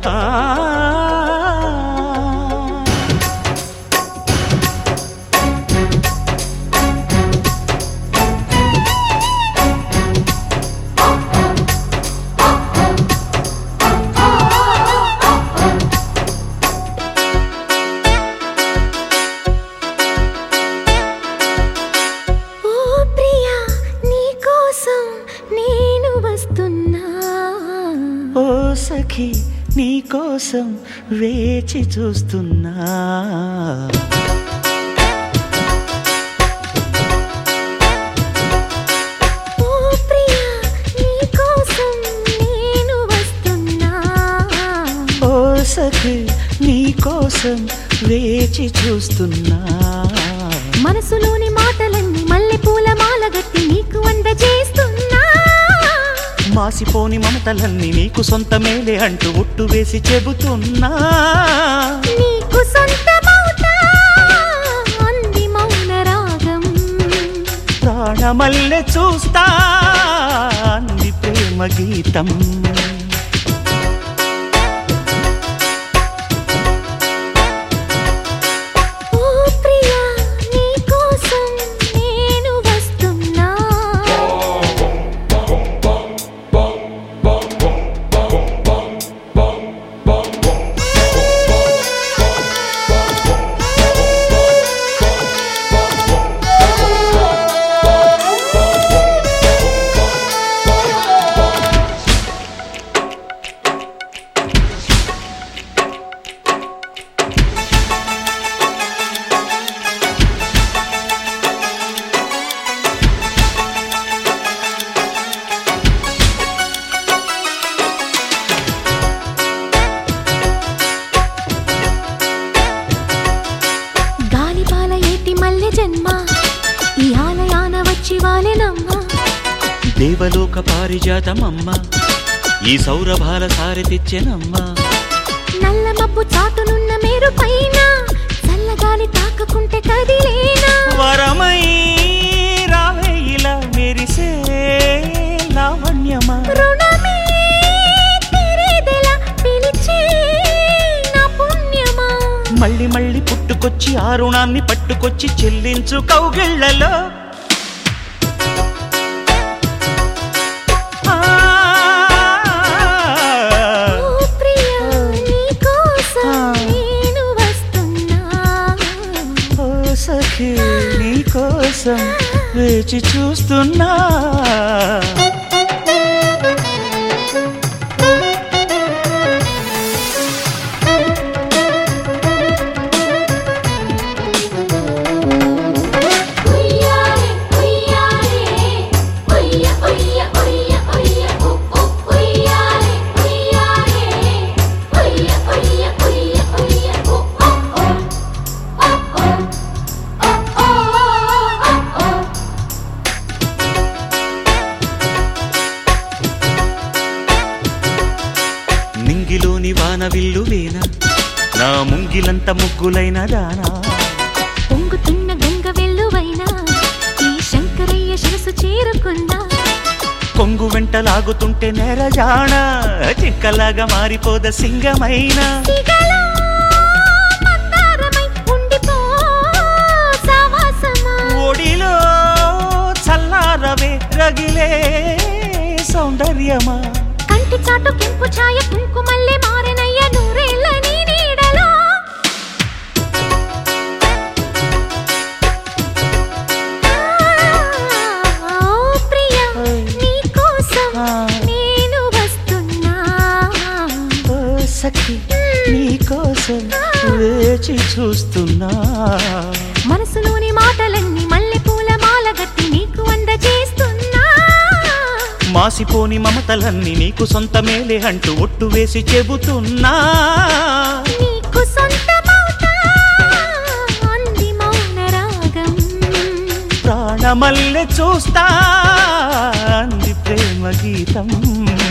ఆ ఓ ప్రియా నీకోసం నేను వస్తున్నా ఓ సఖి నీ కోసం వేచి చూస్తున్నా ఓ ప్రియా నీకోసం నేను వస్తున్నా ఓ సఖి నీ కోసం వేచి చూస్తున్నా మనసులోని మాటలన్నీ మల్లె పూల మాలగట్టి నీకు అందజేస్తున్నా మాసిపోని మమతలన్నీ నీకు సొంతమేలే అంటూ ఒట్టు వేసి చెబుతున్నా నీకు సొంతమవుతా అంది మౌన రాగం ప్రాణమల్లె చూస్తా అంది ప్రేమ గీతం ఓ ప్రియా నీకోసం నేను వస్తున్నా గాలిపాల ఏటి మల్లె జన్మ ఈ ఆలయాన వచ్చి వాలెనమ్మ దేవలోక పారిజాతమమ్మ ఈ సౌరభాల సారి తెచ్చెనమ్మ నల్ల మబ్బు చాటునున్న మేరు పైన చల్లగాలి తాకకుంటే కదిలేనా వరమై రావే ఇలా మెరిసే లావణ్యమా రుణమే తీరేదెలా పిలిచే నా పుణ్యమా మళ్ళీ మళ్ళీ పుట్టుకొచ్చి ఆ రుణాన్ని పట్టుకొచ్చి చెల్లించు కౌగిళ్లలో ఆ, ఓ ప్రియా నీకోసం నేను వస్తున్నా ఓ సఖీ నీ కోసం వేచి చూస్తున్నా ఉయ్యాలే ఉయ్యాలే ఉయ్య ఉయ్య ఉయ్య ఉయ్య ఉ ఉ ఉయ్యాలే ఉయ్యాలే ఉయ్య ఉయ్య ఉయ్య ఉయ్య ఉ ఉ ఉ ఉ ఉ ఉ ఉ నింగిలోని వాన విల్లువేనా నా ముంగిలంత ముగ్గులైన దానా పొంగుతున్న గంగ వెల్లువైనా ఈ శంకరయ్య శిరసు చేరుకుందా కొంగు వెంట లాగుతుంటే నెరజాణ చిక్కలాగా మారిపోద సింగమైన సిగలో మందారమై ఉండిపో సావాసమా ఒడిలో చల్లారవే రగిలే సౌందర్యమా కంటి చాటు కెంపు ఛాయ కుంకుమల్లె మారెనయ్య నూరేళ్ళ నీ నీడలో ఆ, ఓ ప్రియా నీకోసం ఆ. నేను వస్తున్నా ఓ సఖి నీ కోసం వేచి చూస్తున్నా మనసులోని మాటలన్నీ మల్లె పూల మాల గట్టి నీకు అందజేస్తున్నా మాసిపోని మమతలన్నీ నీకు సొంతమేలే అంటూ ఒట్టు వేసి చెబుతున్నా నీకు సొంతమవుతా అంది మౌన రాగం ప్రాణమల్లె చూస్తా అంది ప్రేమ గీతం